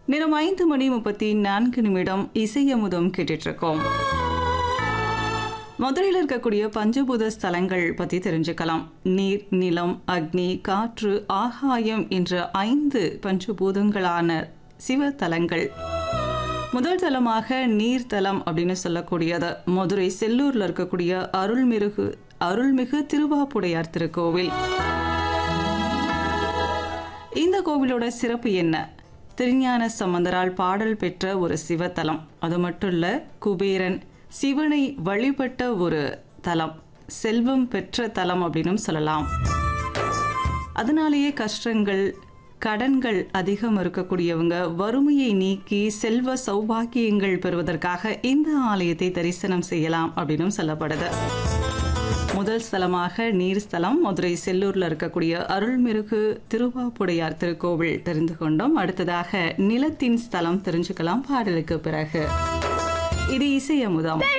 நேரம் ஐந்து மணி முப்பத்தி நான்கு நிமிடம் இசையமுதம் கேட்டுட்டு இருக்கோம் மதுரையில் இருக்கக்கூடிய பஞ்சபூத ஸ்தலங்கள் பற்றி தெரிஞ்சுக்கலாம் நீர் நிலம் அக்னி காற்று ஆகாயம் என்ற ஐந்து பஞ்சபூதங்களான சிவத்தலங்கள் முதல் தலமாக நீர்த்தலம் அப்படின்னு சொல்லக்கூடியது மதுரை செல்லூர்ல இருக்கக்கூடிய அருள்மிகு அருள்மிகு திருவாப்புடையார் திருக்கோவில் இந்த கோவிலோட சிறப்பு என்ன திருஞான சம்பந்தரால் பாடல் பெற்ற ஒரு சிவத்தலம் அது மட்டும் இல்ல குபேரன் சிவனை வழிபட்ட ஒரு தலம் செல்வம் பெற்ற தலம் அப்படின்னு சொல்லலாம் அதனாலேயே கஷ்டங்கள் கடன்கள் அதிகம் இருக்கக்கூடியவங்க வறுமையை நீக்கி செல்வ சௌபாக்கியங்கள் பெறுவதற்காக இந்த ஆலயத்தை தரிசனம் செய்யலாம் அப்படின்னு சொல்லப்படுது முதல் ஸ்தலமாக நீர் ஸ்தலம் மதுரை செல்லூர்ல இருக்கக்கூடிய அருள்மிகு திருவாப்புடையார் திருக்கோவில் தெரிந்து கொண்டோம் அடுத்ததாக நிலத்தின் ஸ்தலம் தெரிஞ்சுக்கலாம் பாடலுக்கு பிறகு இது இசையமுதம்